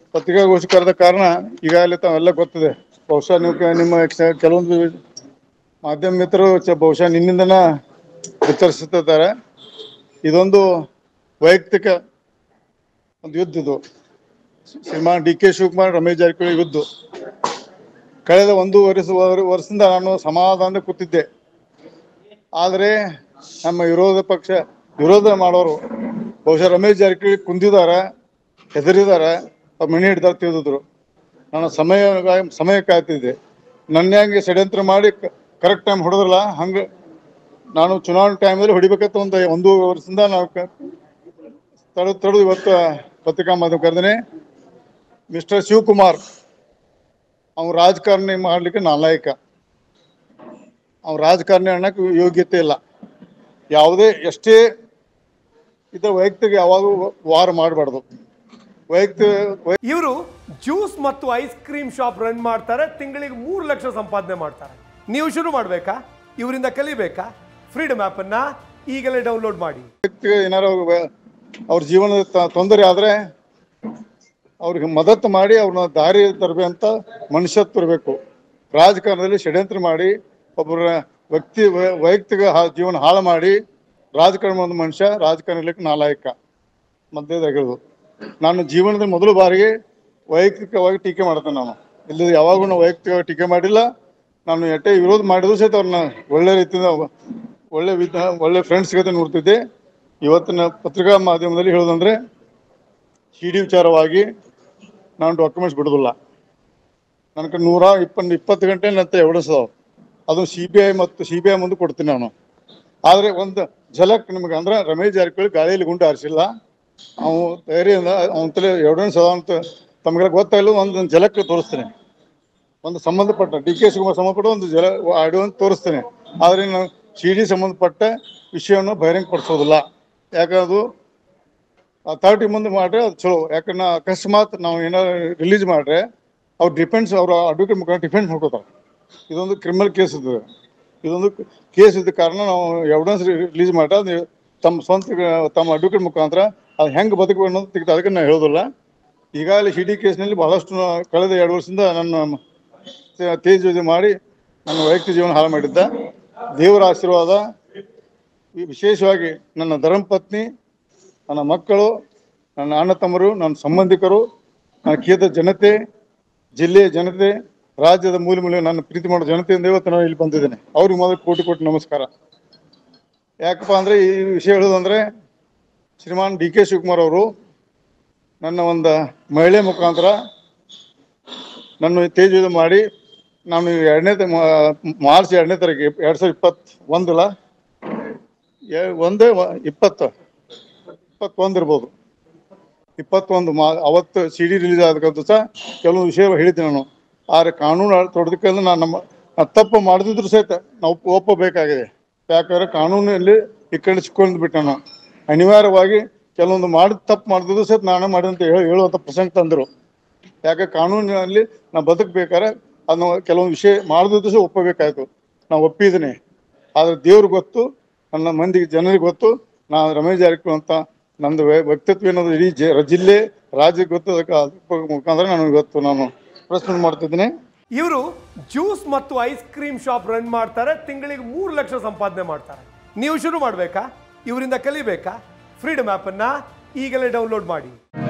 ಪತ್ರಿಕಾಗೋಷ್ಠಿ ಕರೆದ ಕಾರಣ ಈಗಾಗಲೇ ತಾವೆಲ್ಲ ಗೊತ್ತಿದೆ ಬಹುಶಃ ನೀವು ಕೆ- ನಿಮ್ಮ ಕ್ಷ- ಕೆಲವೊಂದು ಮಾಧ್ಯಮ ಮಿತ್ರರು ಚ- ಬಹುಶಃ ನಿನ್ನಿಂದನ ಎಚ್ಚರಿಸುತ್ತಿದ್ದಾರೆ ಇದೊಂದು ವೈಯಕ್ತಿಕ ಒಂದು ಯುದ್ಧ ಇದು ಶ್ರೀಮಾನ್ ಡಿ ಕೆ ಶಿವಕುಮಾರ್ ರಮೇಶ್ ಜಾರಕಿಹೊಳಿ ಯುದ್ಧ ಕಳೆದ ಒಂದು ವರ್ಷ ವರ್ಷದಿಂದ ನಾನು ಸಮಾಧಾನ ಕೂತಿದ್ದೆ ಆದರೆ ನಮ್ಮ ವಿರೋಧ ಪಕ್ಷ ವಿರೋಧ ಮಾಡೋರು ಬಹುಶಃ ರಮೇಶ್ ಜಾರಕಿಹೊಳಿ ಕುಂದಿದಾರ ಹೆದರಿದಾರ ಅವ್ರು ಮಣಿ ಹಿಡ್ದಾರ ತಿಳಿದಿದ್ರು ನಾನು ಸಮಯ ಸಮಯ ಕಾಯ್ತಿದ್ದೆ ನನ್ನ ಹಂಗೆ ಷಡ್ಯಂತ್ರ ಮಾಡಿ ಕರೆಕ್ಟ್ ಟೈಮ್ ಹೊಡೆದ್ರಲ್ಲ ಹಂಗೆ ನಾನು ಚುನಾವಣೆ ಟೈಮಲ್ಲಿ ಹೊಡಿಬೇಕಂತ ಒಂದು ಒಂದು ವರ್ಷದಿಂದ ನಾವು ಕ- ತಡೆದು ತಡೆದು ಇವತ್ತು ಪತ್ರಿಕಾ ಮಾಧ್ಯಮ ಕರೆದೇನೆ ಮಿಸ್ಟರ್ ಶಿವಕುಮಾರ್ ಅವ್ನು ರಾಜಕಾರಣಿ ಮಾಡಲಿಕ್ಕೆ ನಾಲಾಯಕ ಅವ್ನು ರಾಜಕಾರಣಿ ಅನ್ನಕ್ಕೆ ಯೋಗ್ಯತೆ ಇಲ್ಲ ಯಾವುದೇ ಎಷ್ಟೇ ಇದರ ವೈಯಕ್ತಿಕ ಯಾವಾಗೂ ವಾರ ಮಾಡಬಾರ್ದು ವೈಯಕ್ತಿಕ ವೈ- ಇವರು ಜ್ಯೂಸ್ ಮತ್ತು ಐಸ್ ಕ್ರೀಮ್ ಶಾಪ್ ರನ್ ಮಾಡ್ತಾರೆ ತಿಂಗಳಿಗೆ ಮೂರು ಲಕ್ಷ ಸಂಪಾದನೆ ಮಾಡ್ತಾರೆ ನೀವು ಶುರು ಮಾಡಬೇಕಾ ಇವರಿಂದ ಕಲಿಬೇಕಾ ಫ್ರೀಡಮ್ ಅನ್ನ ಈಗಲೇ ಡೌನ್ಲೋಡ್ ಮಾಡಿ ವ್ಯಕ್ತಿಗೆ ಏನಾರು ಅವ್ರ- ಅವ್ರ ಜೀವನದ ತ- ತೊಂದರೆ ಆದ್ರೆ ಅವ್ರಿಗೆ ಮದತ್ತು ಮಾಡಿ ಅವ್ರನ್ನ ದಾರಿ ತರಬೇಕಂತ ಮನುಷ್ಯತ್ವ ಇರಬೇಕು ರಾಜಕಾರಣದಲ್ಲಿ ಷಡ್ಯಂತ್ರ ಮಾಡಿ ಒಬ್ಬರ ವ್ಯಕ್ತಿ ವೈ- ವೈಯಕ್ತಿಕ ಹಾ- ಜೀವನ ಹಾಳು ಮಾಡಿ ರಾಜಕಾರಣ ಒಂದು ಮನುಷ್ಯ ರಾಜಕಾರಣಕ್ಕೆ ನಾಲಾಯಕ ಮಧ್ಯದಾಗಿರೋದು ನಾನು ಜೀವನದ ಮೊದಲ ಬಾರಿಗೆ ವೈಯಕ್ತಿಕವಾಗಿ ಟೀಕೆ ಮಾಡ್ತೇನೆ ನಾನು ಇಲ್ಲಿ ಯಾವಾಗೂ ನಾನು ವೈಯಕ್ತಿಕವಾಗಿ ಟೀಕೆ ಮಾಡಿಲ್ಲ ನಾನು ಎಟ್ಟೆ ವಿರೋಧ ಮಾಡಿದ್ರು ಸಹಿತ ಅವ್ರನ್ನ ಒಳ್ಳೆ ರೀತಿಯಿಂದ ಒಳ್ಳೆ ವಿಧ ಒಳ್ಳೆ ಫ್ರೆಂಡ್ಸ್ ಜೊತೆ ನೋಡ್ತಿದ್ದೆ ಇವತ್ತಿನ ಪತ್ರಿಕಾ ಮಾಧ್ಯಮದಲ್ಲಿ ಹೇಳೋದಂದ್ರೆ ಸಿ ಡಿ ವಿಚಾರವಾಗಿ ನಾನು ಡಾಕ್ಯುಮೆಂಟ್ಸ್ ಬಿಡೋದಿಲ್ಲ ನನಗೆ ನೂರ ಇಪ್ಪತ್ತು ಇಪ್ಪತ್ತು ಗಂಟೆ ನಂತರ ಎವಿಡೆನ್ಸ್ ಅದಾವ ಅದು ಸಿ ಬಿ ಐ ಮತ್ತು ಸಿ ಬಿ ಐ ಮುಂದೆ ಕೊಡ್ತೀನಿ ನಾನು ಆದರೆ ಒಂದು ಝಲಕ್ ನಿಮ್ಗೆ ಅಂದ್ರೆ ರಮೇಶ್ ಜಾರಕಿಹೊಳಿ ಗಾಳಿಯಲ್ಲಿ ಗುಂಡು ಹಾರಿಸಿಲ್ಲ ಅವು ಧೈರ್ಯದಿಂದ ಅವನ ತಲೆ ಎವಿಡೆನ್ಸ್ ಅದಾವ ಅಂತ ತಮಗೆಲ್ಲ ಗೊತ್ತಾಗಿಲ್ಲ ಒಂದು ಝಲಕ್ ತೋರಿಸ್ತೀನಿ ಒಂದು ಸಂಬಂಧಪಟ್ಟ ಡಿ ಕೆ ಶಿವಕುಮಾರ್ ಸಂಬಂಧಪಟ್ಟ ಒಂದು ಜಲ ಆಡಿಯೋ ಅಂತ ತೋರಿಸ್ತೇನೆ ಆದರೆ ನಾನು ಸಿ ಡಿ ಸಂಬಂಧಪಟ್ಟ ವಿಷಯವನ್ನು ಬಹಿರಂಗಪಡಿಸೋದಿಲ್ಲ ಯಾಕಂದ್ರೆ ಅದು ಅಥಾರಿಟಿ ಮುಂದೆ ಮಾಡ್ರೆ ಅದು ಚಲೋ ಯಾಕಂದ್ರೆ ಅಕಸ್ಮಾತ್ ನಾವು ಏನಾದ್ರು ರಿಲೀಸ್ ಮಾಡ್ರೆ ಅವ್ರು ಡಿಫೆನ್ಸ್ ಅವ್ರ ಅಡ್ವೊಕೇಟ್ ಮುಖಾಂತರ ಡಿಫೆನ್ಸ್ ಮಾಡ್ಕೋತಾರೆ ಇದೊಂದು ಕ್ರಿಮಿನಲ್ ಕೇಸ್ ಇದು ಇದೊಂದು ಕೇಸ್ ಇದ್ದ ಕಾರಣ ನಾವು ಎವಿಡೆನ್ಸ್ ರಿಲೀಸ್ ಮಾಡ್ರೆ ಅದು ತಮ್ಮ ಸ್ವಂತ ತಮ್ಮ ಅಡ್ವೊಕೇಟ್ ಮುಖಾಂತರ ಅದು ಹೆಂಗೆ ಬದುಕಬೇಕು ಅನ್ನೋದು ತೆಗೆದು ಅದಕ್ಕೆ ನಾನು ಹೇಳೋದಿಲ್ಲ ಈಗಾಗಲೇ ಸಿ ಡಿ ಕೇಸ್ನಲ್ಲಿ ಬಹಳಷ್ಟು ನಾ- ಕಳೆದ ಎರಡು ವರ್ಷದಿಂದ ನನ್ನ ತೇ- ತೇಜೋದಿ ಮಾಡಿ ನನ್ನ ವೈಯಕ್ತಿಕ ಜೀವನ ಹಾಳು ಮಾಡಿದ್ದ ದೇವರ ಆಶೀರ್ವಾದ ವಿ- ವಿಶೇಷವಾಗಿ ನನ್ನ ಧರ್ಮಪತ್ನಿ ನನ್ನ ಮಕ್ಕಳು ನನ್ನ ಅಣ್ಣ ತಮ್ಮರು ನನ್ನ ಸಂಬಂಧಿಕರು ನನ್ನ ಕ್ಷೇತ್ರದ ಜನತೆ ಜಿಲ್ಲೆಯ ಜನತೆ ರಾಜ್ಯದ ಮೂಲ ಮೂಲೆ ನನ್ನ ಪ್ರೀತಿ ಮಾಡೋ ಜನತೆಯಿಂದ ಇವತ್ತು ನಾನು ಇಲ್ಲಿ ಬಂದಿದ್ದೇನೆ ಅವ್ರಿಗೆ ಮೊದಲು ಕೋಟಿ ಕೋಟಿ ನಮಸ್ಕಾರ ಯಾಕಪ್ಪ ಅಂದರೆ ಈ ವಿಷಯ ಹೇಳೋದಂದ್ರೆ ಶ್ರೀಮಾನ್ ಡಿ ಕೆ ಶಿವಕುಮಾರ್ ಅವರು ನನ್ನ ಒಂದು ಮಹಿಳೆ ಮುಖಾಂತರ ನನ್ನ ತೇಜೋದ ಮಾಡಿ ನಾನು ಎರಡನೇ ತ- ಮಾ- ಮಾರ್ಚ್ ಎರಡನೇ ತಾರೀಕು ಎರಡು ಸಾವಿರದ ಇಪ್ಪತ್ತು ಒಂದಲ್ಲ ಎ- ಒಂದೇ ವ- ಇಪ್ಪತ್ತು ಇಪ್ಪತ್ತೊಂದು ಇರ್ಬೋದು ಇಪ್ಪತ್ತೊಂದು ಮಾ ಅವತ್ತು ಸಿ ಡಿ ರಿಲೀಸ್ ಆದಕ್ಕಂತೂ ಸಹ ಕೆಲವು ವಿಷಯ ಹೇಳಿದ್ದೆ ನಾನು ಆದರೆ ಕಾನೂನು ತೊಡದಕ್ಕೆ ನಾನು ನಮ್ಮ ನಾನ್ ತಪ್ಪು ಮಾಡದಿದ್ರು ಸಹಿತ ನಾವು ಒಪ್ಪ- ಒಪ್ಪಬೇಕಾಗಿದೆ ಯಾಕಂದ್ರೆ ಕಾನೂನಲ್ಲಿ ಇಕ್ಕಂಡು ಸಿಕ್ಕೊಂಡು ಬಿಟ್ಟೆ ನಾನು ಅನಿವಾರ್ಯವಾಗಿ ಕೆಲವೊಂದು ಮಾಡಿ ತಪ್ಪು ಮಾಡಿದ್ರು ಸಹಿತ ನಾನು ಮಾಡಿದಂತ ಹೇಳಿ ಹೇಳುವಂಥ ಪ್ರಸಂಗ ತಂದರು ಯಾಕೆ ಕಾನೂನಿನಲ್ಲಿ ನಾವು ಬದುಕಬೇಕಾದ್ರೆ ಅದನ್ನ ಕೆಲವೊಂದು ವಿಷಯ ಮಾಡಿದ್ರು ಸಹ ಒಪ್ಪಬೇಕಾಯ್ತು ನಾವು ಒಪ್ಪಿದ್ದೀನಿ ಆದರೆ ದೇವ್ರಿಗೆ ಗೊತ್ತು ನನ್ನ ಮಂದಿಗೆ ಜನರಿಗೆ ಗೊತ್ತು ನಾನು ರಮೇಶ್ ಜಾರಕಿಹೊಳಿ ಅಂತ ನಂದು ವ್ಯ- ವ್ಯಕ್ತಿತ್ವ ಅನ್ನೋದು ಇಡೀ ಜ- ಜಿಲ್ಲೆ ರಾಜ್ಯಕ್ಕೆ ಗೊತ್ತು ಅದಕ್ಕೆ ಅದ್ರ ಮುಖಾಂತರ ನಾನು ಇವತ್ತು ನಾನು ಪ್ರಶ್ನೆ ಮಾಡ್ತಿದ್ದೀನಿ ಇವರು ಜ್ಯೂಸ್ ಮತ್ತು ಐಸ್ ಕ್ರೀಮ್ ಶಾಪ್ ರನ್ ಮಾಡ್ತಾರೆ ತಿಂಗಳಿಗೆ ಮೂರು ಲಕ್ಷ ಸಂಪಾದನೆ ಮಾಡ್ತಾರೆ ನೀವು ಶುರು ಮಾಡಬೇಕಾ ಇವರಿಂದ ಕಲಿಬೇಕಾ ಫ್ರೀಡಮ್ ಅನ್ನ ಈಗಲೇ ಡೌನ್ಲೋಡ್ ಮಾಡಿ